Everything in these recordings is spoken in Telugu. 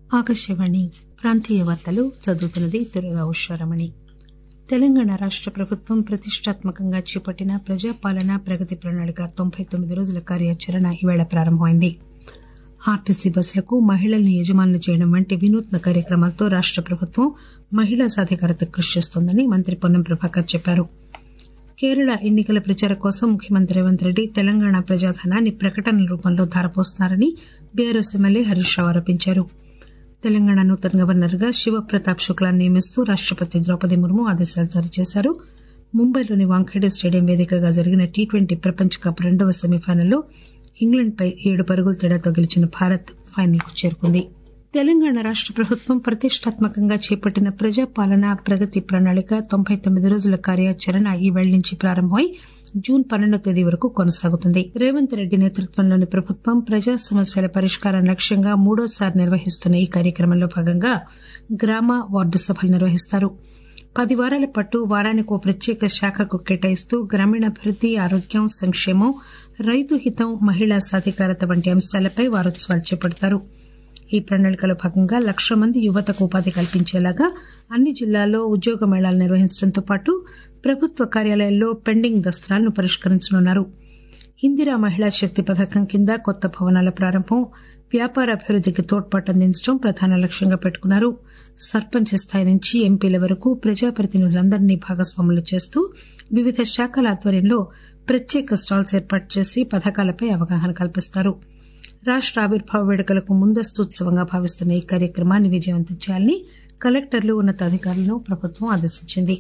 ఆకాశవాణి ప్రాంతీయ వార్తలు చదువుతున్నది దుర్గా ఉషారమణి తెలంగాణ రాష్ట ప్రభుత్వం ప్రతిష్టాత్మకంగా చేపట్టిన ప్రజాపాలన ప్రగతి ప్రణాళిక తొంభై తొమ్మిది రోజుల కార్యాచరణ ఈవేళ ప్రారంభమైంది ఆర్టీసీ బస్సులకు మహిళలను యజమానులు చేయడం వంటి వినూత్న కార్యక్రమాలతో రాష్ట ప్రభుత్వం మహిళా సాధికారతకు కృషి చేస్తోందని మంత్రి పొన్నం ప్రభాకర్ చెప్పారు కేరళ ఎన్నికల ప్రచారం కోసం ముఖ్యమంత్రి రేవంత్ రెడ్డి తెలంగాణ ప్రజాధనాన్ని ప్రకటనల రూపంలో ధారపోస్తున్నారని బీఆర్ఎస్ ఎమ్మెల్యే హరీష్ రావు ఆరోపించారు తెలంగాణ నూతన గవర్నర్ గా శివప్రతాప్ శుక్లాను నియమిస్తూ రాష్టపతి ద్రౌపది ముర్ము ఆదేశాలు జారీ చేశారు ముంబైలోని వాంఖేడే స్టేడియం వేదికగా జరిగిన టీ ట్వంటీ ప్రపంచ కప్ రెండవ సెమీఫైనల్లో ఇంగ్లండ్ పై ఏడు పరుగుల తేడాతో గెలిచిన భారత్ ఫైనల్ కు చేరుకుంది తెలంగాణ రాష్ట ప్రభుత్వం ప్రతిష్టాత్మకంగా చేపట్టిన ప్రజాపాలన ప్రగతి ప్రణాళిక తొంభై తొమ్మిది రోజుల కార్యాచరణ ఈవేళ నుంచి ప్రారంభమై జూన్ పన్నెండో తేదీ వరకు కొనసాగుతుంది రేవంత్ రెడ్డి నేతృత్వంలోని ప్రభుత్వం ప్రజా సమస్యల పరిష్కారం లక్ష్యంగా మూడోసారి నిర్వహిస్తున్న ఈ కార్యక్రమంలో భాగంగా గ్రామ వార్డు సభలు నిర్వహిస్తారు పది వారాల పాటు వారానికి ఓ ప్రత్యేక శాఖకు కేటాయిస్తూ గ్రామీణాభివృద్ది ఆరోగ్యం సంక్షేమం రైతు హితం మహిళా సాధికారత వంటి అంశాలపై వారోత్సవాలు చేపడతారు ఈ ప్రణాళికలో భాగంగా లక్ష మంది యువతకు ఉపాధి కల్పించేలాగా అన్ని జిల్లాల్లో ఉద్యోగ మేళాలు నిర్వహించడంతో పాటు ప్రభుత్వ కార్యాలయాల్లో పెండింగ్ దస్త్రాలను పరిష్కరించనున్నారు ఇందిరా మహిళా శక్తి పథకం కింద కొత్త భవనాల ప్రారంభం వ్యాపార అభివృద్దికి తోడ్పాటు అందించడం ప్రధాన లక్ష్యంగా పెట్టుకున్నారు సర్పంచ్ స్థాయి నుంచి ఎంపీల వరకు ప్రజాప్రతినిధులందరినీ భాగస్వాములు చేస్తూ వివిధ శాఖల ఆధ్వర్యంలో ప్రత్యేక స్టాల్స్ ఏర్పాటు చేసి పథకాలపై అవగాహన కల్పిస్తారు రాష్ట ఆవిర్భావ వేడుకలకు ముందస్తు ఉత్సవంగా భావిస్తున్న ఈ కార్యక్రమాన్ని విజయవంతం చేయాలని కలెక్టర్లు ఉన్నతాధికారులను ప్రభుత్వం ఆదేశించింది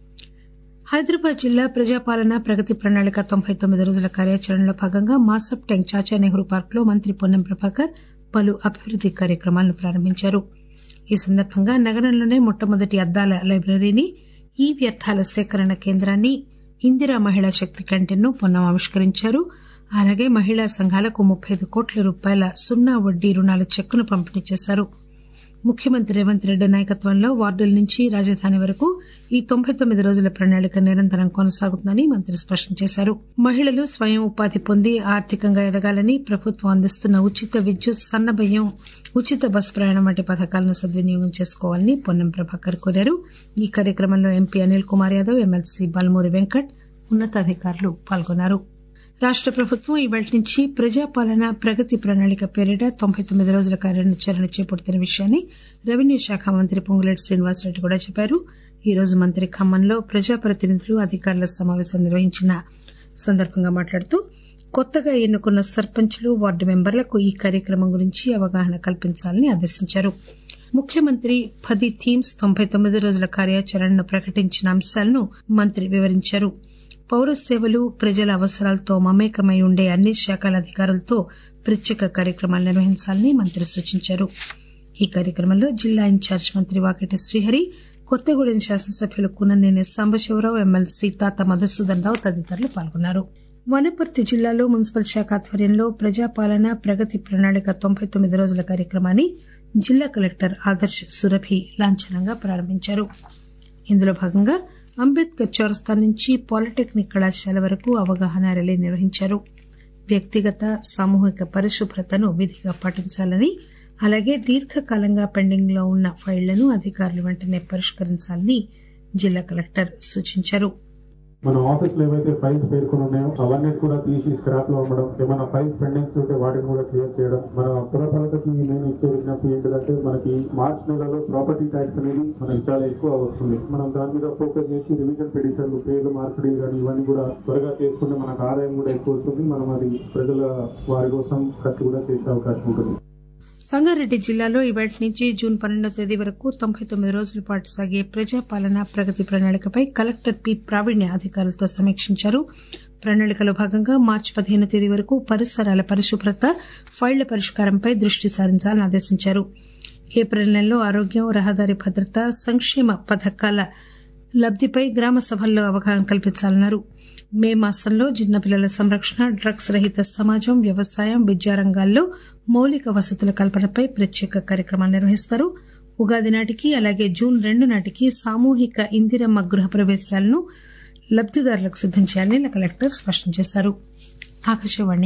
హైదరాబాద్ జిల్లా ప్రజాపాలన ప్రగతి ప్రణాళిక తొంభై తొమ్మిది రోజుల కార్యాచరణలో భాగంగా మాసప్ ట్యాంక్ చాచా నెహ్రూ పార్క్ లో మంత్రి పొన్నం ప్రభాకర్ పలు అభివృద్ది కార్యక్రమాలను ప్రారంభించారు ఈ సందర్భంగా నగరంలోనే మొట్టమొదటి అద్దాల లైబ్రరీని ఈ వ్యర్థాల సేకరణ కేంద్రాన్ని ఇందిరా మహిళా శక్తి క్యాంటీన్ ను పొన్నం ఆవిష్కరించారు అలాగే మహిళా సంఘాలకు ముప్పై ఐదు కోట్ల రూపాయల సున్నా వడ్డీ రుణాల చెక్కును పంపిణీ చేశారు ముఖ్యమంత్రి రేవంత్ రెడ్డి నాయకత్వంలో వార్డుల నుంచి రాజధాని వరకు ఈ తొంభై తొమ్మిది రోజుల ప్రణాళిక నిరంతరం కొనసాగుతుందని మంత్రి స్పష్టం చేశారు మహిళలు స్వయం ఉపాధి పొంది ఆర్థికంగా ఎదగాలని ప్రభుత్వం అందిస్తున్న ఉచిత విద్యుత్ సన్నబియ్యం ఉచిత బస్సు ప్రయాణం వంటి పథకాలను సద్వినియోగం చేసుకోవాలని పొన్నం ప్రభాకర్ కోరారు ఈ కార్యక్రమంలో ఎంపీ అనిల్ కుమార్ యాదవ్ ఎమ్మెల్సీ బాలమూరి వెంకట్ ఉన్నతాధికారులు పాల్గొన్నారు రాష్ట ప్రభుత్వం ఇవాళ నుంచి ప్రజాపాలన ప్రగతి ప్రణాళిక పేరిట తొంభై తొమ్మిది రోజుల కార్యాచరణ చేపడుతున్న విషయాన్ని రెవెన్యూ శాఖ మంత్రి పొంగులేటి శ్రీనివాసరెడ్డి కూడా చెప్పారు ఈ రోజు మంత్రి ఖమ్మంలో ప్రజాప్రతినిధులు అధికారుల సమావేశం నిర్వహించిన సందర్భంగా మాట్లాడుతూ కొత్తగా ఎన్నుకున్న సర్పంచ్లు వార్డు మెంబర్లకు ఈ కార్యక్రమం గురించి అవగాహన కల్పించాలని ఆదేశించారు ముఖ్యమంత్రి పది థీమ్స్ తొంభై తొమ్మిది రోజుల కార్యాచరణను ప్రకటించిన అంశాలను మంత్రి వివరించారు పౌర సేవలు ప్రజల అవసరాలతో మమేకమై ఉండే అన్ని శాఖల అధికారులతో ప్రత్యేక కార్యక్రమాలు నిర్వహించాలని మంత్రి సూచించారు ఈ కార్యక్రమంలో జిల్లా ఇన్ఛార్జ్ మంత్రి వాకటి శ్రీహరి కొత్తగూడెం శాసనసభ్యులు కూననేని సాంబశివరావు ఎమ్మెల్సీ తాత మధుసూదన్ రావు తదితరులు పాల్గొన్నారు వనపర్తి జిల్లాలో మున్సిపల్ శాఖ ఆధ్వర్యంలో ప్రజాపాలన ప్రగతి ప్రణాళిక తొంభై తొమ్మిది రోజుల కార్యక్రమాన్ని జిల్లా కలెక్టర్ ఆదర్శ్ సురభి లాంఛనంగా ప్రారంభించారు ఇందులో భాగంగా అంబేద్కర్ చౌరస్తా నుంచి పాలిటెక్నిక్ కళాశాల వరకు అవగాహన ర్యాలీ నిర్వహించారు వ్యక్తిగత సామూహిక పరిశుభ్రతను విధిగా పాటించాలని అలాగే దీర్ఘకాలంగా పెండింగ్ లో ఉన్న ఫైళ్లను అధికారులు వెంటనే పరిష్కరించాలని జిల్లా కలెక్టర్ సూచించారు మన ఆఫీస్ లో ఏవైతే ఫైల్స్ పేర్కొని ఉన్నాయో అవన్నీ కూడా తీసి స్క్రాప్ లో అమ్మడం ఏమైనా ఫైల్స్ పెండింగ్స్ ఉంటే వాటిని కూడా క్లియర్ చేయడం మన పురపాలకకి నేను ఇచ్చే విజ్ఞప్తి ఏంటంటే మనకి మార్చ్ నెలలో ప్రాపర్టీ ట్యాక్స్ అనేది మనకి చాలా ఎక్కువ వస్తుంది మనం దాని మీద ఫోకస్ చేసి రివిజన్ పిటిషన్లు పేర్లు మార్పిడి కానీ ఇవన్నీ కూడా త్వరగా చేసుకుంటే మనకు ఆదాయం కూడా ఎక్కువ వస్తుంది మనం అది ప్రజల వారి కోసం ఖర్చు కూడా చేసే అవకాశం ఉంటుంది సంగారెడ్డి జిల్లాలో ఇవాటి నుంచి జూన్ పన్నెండో తేదీ వరకు తొంభై తొమ్మిది రోజుల పాటు సాగే ప్రజాపాలన ప్రగతి ప్రణాళికపై కలెక్టర్ పి ప్రావీణ్య అధికారులతో సమీక్షించారు ప్రణాళికలో భాగంగా మార్చి పదిహేను తేదీ వరకు పరిసరాల పరిశుభ్రత ఫైళ్ల పరిష్కారంపై దృష్టి సారించాలని ఆదేశించారు ఏప్రిల్ నెలలో ఆరోగ్యం రహదారి భద్రత సంక్షేమ పథకాల లబ్దిపై గ్రామ సభల్లో అవగాహన కల్పించాలన్నారు మే మాసంలో చిన్నపిల్లల సంరక్షణ డ్రగ్స్ రహిత సమాజం వ్యవసాయం విద్యా రంగాల్లో మౌలిక వసతుల కల్పనపై ప్రత్యేక కార్యక్రమాలు నిర్వహిస్తారు ఉగాది నాటికి అలాగే జూన్ రెండు నాటికి సామూహిక ఇందిరమ్మ గృహ ప్రవేశాలను లబ్దిదారులకు సిద్దం చేయాలని కలెక్టర్ స్పష్టం చేశారు ఆకాశవాణి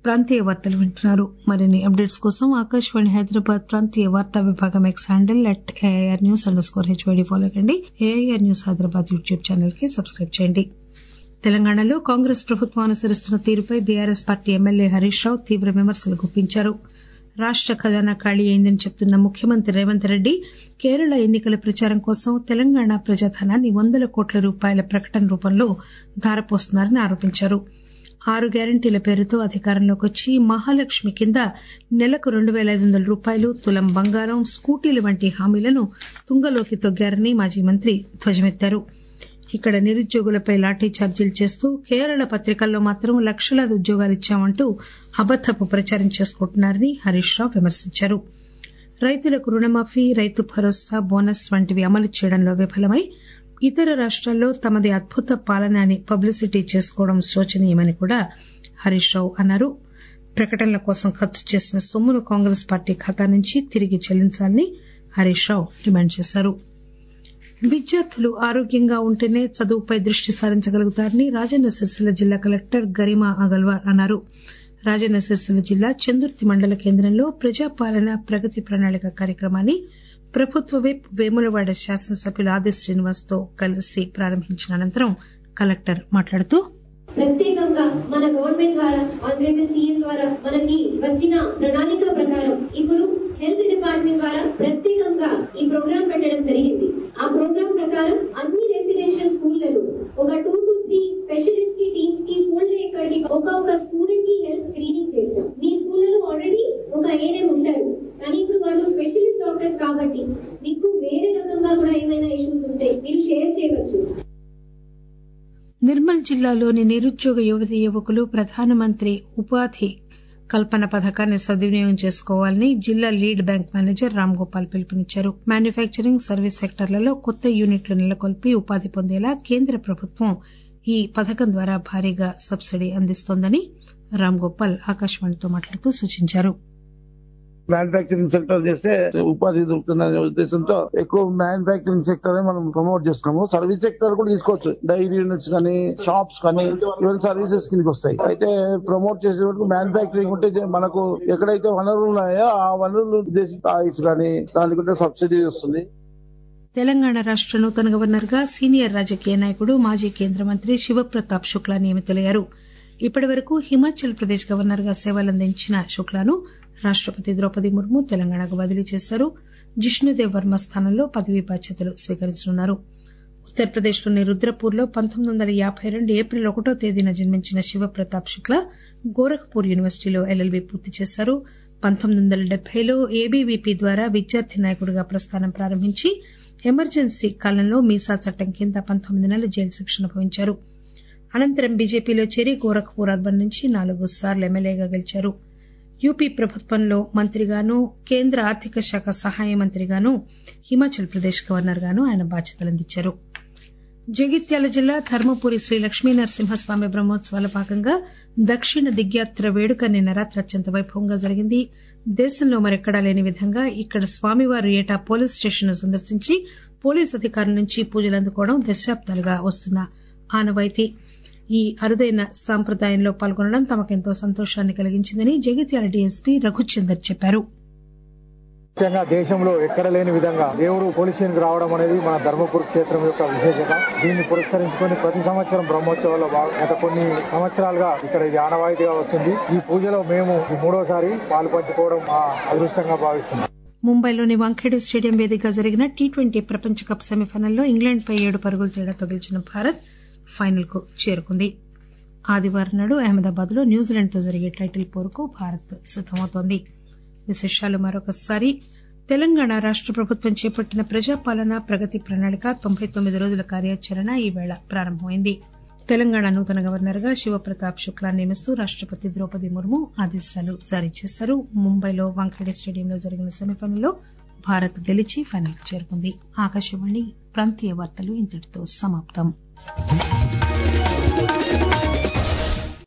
ప్రాంతీయ వార్తలు వింటున్నారు మరిన్ని అప్డేట్స్ కోసం ఆకాశవాణి హైదరాబాద్ ప్రాంతీయ వార్తా విభాగం X handle at AIR news underscore HYD follow కండి AIR news Hyderabad YouTube channel కి సబ్స్క్రైబ్ చేయండి తెలంగాణలో కాంగ్రెస్ ప్రభుత్వం అనుసరిస్తున్న తీరుపై BRS party MLA Harish Rao తీవ్ర విమర్శలు గుప్పించారు రాష్ట ఖజానా ఖాళీ అయిందని చెబుతున్న ముఖ్యమంత్రి రేవంత్ రెడ్డి కేరళ ఎన్నికల ప్రచారం కోసం తెలంగాణ ప్రజాధనాన్ని వందల కోట్ల రూపాయల ప్రకటన రూపంలో ధారపోస్తున్నారని ఆరోపించారు ఆరు గ్యారంటీల పేరుతో అధికారంలోకి వచ్చి మహాలక్ష్మి కింద నెలకు రెండు పేల ఐదు వందల రూపాయలు తులం బంగారం స్కూటీలు వంటి హామీలను తుంగలోకి తొగ్గారని మాజీ మంత్రి ధ్వజమెత్తారు ఇక్కడ నిరుద్యోగులపై లాఠీ ఛార్జీలు చేస్తూ కేరళ పత్రికల్లో మాత్రం లక్షలాది ఉద్యోగాలు ఇచ్చామంటూ అబద్దపు ప్రచారం చేసుకుంటున్నారని హరీష్ రావు విమర్శించారు రైతులకు రుణమాఫీ రైతు భరోసా బోనస్ వంటివి అమలు చేయడంలో విఫలమై ఇతర రాష్టాల్లో తమది అద్భుత పాలన అని పబ్లిసిటీ చేసుకోవడం శోచనీయమని కూడా హరీష్ రావు అన్నారు ప్రకటనల కోసం ఖర్చు చేసిన సొమ్మును కాంగ్రెస్ పార్టీ ఖాతా నుంచి తిరిగి చెల్లించాలని హరీష్ రావు డిమాండ్ చేశారు విద్యార్థులు ఆరోగ్యంగా ఉంటేనే చదువుపై దృష్టి సారించగలుగుతారని రాజన్న సిరిసిల్ల జిల్లా కలెక్టర్ గరిమా అగల్వాల్ అన్నారు రాజన్న సిరిసిల్ల జిల్లా చందుర్తి మండల కేంద్రంలో ప్రజాపాలన ప్రగతి ప్రణాళిక కార్యక్రమాన్ని ప్రభుత్వ విప్ వేములవాడ శాసనసభ్యులు ఆది శ్రీనివాస్ తో కలిసి ప్రారంభించిన అనంతరం కలెక్టర్ మాట్లాడుతూ ప్రత్యేకంగా మన గవర్నమెంట్ ద్వారా ఆనరేబుల్ సీఎం ద్వారా మనకి వచ్చిన ప్రణాళిక ప్రకారం ఇప్పుడు హెల్త్ డిపార్ట్మెంట్ ద్వారా ప్రత్యేకంగా ఈ ప్రోగ్రాం పెట్టడం జరిగింది ఆ ప్రోగ్రాం ప్రకారం అన్ని రెసిడెన్షియల్ స్కూళ్లలో ఒక two to three specialist teams కి ఫుల్ డే ఇక్కడికి ఒక ఒక స్టూడెంట్ కి హెల్త్ స్క్రీనింగ్ చేస్తాం మీ స్కూళ్ళలో ఆల్రెడీ ఒక ఏఎన్ఎం ఉంటారు కానీ ఇప్పుడు వాళ్ళు స్పెషలిస్ట్ డాక్టర్స్ కాబట్టి మీకు వేరే రకంగా కూడా ఏమైనా ఇష్యూస్ ఉంటే మీరు షేర్ చేయవచ్చు నిర్మల్ జిల్లాలోని నిరుద్యోగ యువతి యువకులు ప్రధానమంత్రి ఉపాధి కల్పన పథకాన్ని సద్వినియోగం చేసుకోవాలని జిల్లా lead bank manager Ram Gopal పిలుపునిచ్చారు మ్యానుఫ్యాక్చరింగ్ సర్వీస్ సెక్టర్లలో కొత్త యూనిట్లు నెలకొల్పి ఉపాధి పొందేలా కేంద్ర ప్రభుత్వం ఈ పథకం ద్వారా భారీగా సబ్సిడీ అందిస్తోందని రామ్ గోపాల్ ఆకాశవాణితో మాట్లాడుతూ సూచించారు మ్యానుఫాక్చరింగ్ సెక్టర్ చేస్తే ఉపాధి దొరుకుతుందనే ఉద్దేశంతో ఎక్కువ మ్యానుఫాక్చరింగ్ సెక్టర్ మనం ప్రమోట్ చేస్తున్నాము సర్వీస్ సెక్టర్ కూడా తీసుకోవచ్చు డైరీ యూనిట్స్ కానీ షాప్స్ కానీ ఇవన్నీ సర్వీసెస్ కిందకి వస్తాయి అయితే ప్రమోట్ చేసే వరకు మ్యానుఫాక్చరింగ్ ఉంటే మనకు ఎక్కడైతే వనరులు ఉన్నాయో ఆ వనరులు ఉద్దేశించి ఆయిల్స్ కానీ దానికి కూడా సబ్సిడీ వస్తుంది తెలంగాణ రాష్ట నూతన గవర్నర్ గా సీనియర్ రాజకీయ నాయకుడు మాజీ కేంద్ర మంత్రి శివప్రతాప్ శుక్లా నియమితులయ్యారు ఇప్పటి వరకు హిమాచల్ ప్రదేశ్ గవర్నర్ గా సేవలందించిన శుక్లాను రాష్టపతి ద్రౌపది ముర్ము తెలంగాణకు బదిలీ చేశారు జిష్ణుదేవ్ వర్మ స్థానంలో పదవీ బాధ్యతలు స్వీకరించనున్నారు ఉత్తరప్రదేశ్లోని రుద్రపూర్ లో పంతొమ్మిది వందల యాబై రెండు ఏప్రిల్ ఒకటో తేదీన జన్మించిన శివప్రతాప్ శుక్లా గోరఖ్పూర్ యూనివర్సిటీలో ఎల్ఎల్బీ పూర్తి చేశారు పంతొమ్మిది వందల డెబ్బైలో ఏబీవీపీ ద్వారా విద్యార్థి నాయకుడిగా ప్రస్థానం ప్రారంభించి ఎమర్జెన్సీ కాలంలో మీసా చట్టం కింద పంతొమ్మిది నెలల జైలు శిక్ష అనుభవించారు అనంతరం బీజేపీలో చేరి గోరఖ్పూర్ అర్బన్ నుంచి నాలుగు సార్లు ఎమ్మెల్యేగా గెలిచారు యూపీ ప్రభుత్వంలో మంత్రిగాను కేంద్ర ఆర్థిక శాఖ సహాయ మంత్రిగాను హిమాచల్ ప్రదేశ్ గవర్నర్ గాను ఆయన బాధ్యతలు అందించారు జగిత్యాల జిల్లా ధర్మపురి శ్రీ లక్ష్మీ నరసింహస్వామి బ్రహ్మోత్సవాల భాగంగా దక్షిణ దిగ్యాత్ర వేడుక నిన్న రాత్రి అత్యంత వైభవంగా జరిగింది దేశంలో మరెక్కడా లేని విధంగా ఇక్కడ స్వామివారు ఏటా పోలీస్ స్టేషన్ సందర్శించి పోలీస్ అధికారుల నుంచి పూజలు అందుకోవడం దశాబ్దాలుగా వస్తున్న ఆనవాయితీ ఈ అరుదైన సాంప్రదాయంలో పాల్గొనడం తమకెంతో సంతోషాన్ని కలిగించిందని జగిత్యాల డీఎస్పీ రఘుచందర్ చెప్పారు ముఖ్యంగా దేశంలో ఎక్కడ లేని విధంగా దేవుడు పోలీస్ స్టేషన్కి రావడం అనేది మన ధర్మపురి క్షేత్రం యొక్క విశేషత దీన్ని పురస్కరించుకొని ప్రతి సంవత్సరం బ్రహ్మోత్సవాల్లో భాగం గత కొన్ని సంవత్సరాలుగా ఇక్కడ ఇది ఆనవాయితీగా వస్తుంది ఈ పూజలో మేము ఈ మూడోసారి పాలు పంచుకోవడం మా అదృష్టంగా భావిస్తున్నాం ముంబైలోని వాంఖేడే స్టేడియం వేదికగా జరిగిన టీ ట్వంటీ ప్రపంచ కప్ సెమీఫైనల్లో ఇంగ్లాండ్ పై ఏడు పరుగుల తేడాతో గెలిచిన భారత్ ఫైనల్ కు చేరుకుంది ఆదివారం నాడు అహ్మదాబాద్ లో న్యూజిలాండ్ తో జరిగే టైటిల్ పోరుకు భారత్ సిద్దమవుతోంది విశేషాలు మరొకసారి తెలంగాణ రాష్ట ప్రభుత్వం చేపట్టిన ప్రజాపాలన ప్రగతి ప్రణాళిక తొంభై తొమ్మిది రోజుల కార్యాచరణ ఈవేళ ప్రారంభమైంది తెలంగాణ నూతన గవర్నర్ గా శివప్రతాప్ శుక్లా నియమిస్తూ రాష్టపతి ద్రౌపది ముర్ము ఆదేశాలు జారీ చేశారు ముంబైలో వాంఖేడే స్టేడియంలో జరిగిన సెమీఫైనల్లో భారత్ గెలిచి ఫైనల్ కు చేరుకుంది ఆకాశవాణి ప్రాంతీయ వార్తలు ఇంతటితో సమాప్తం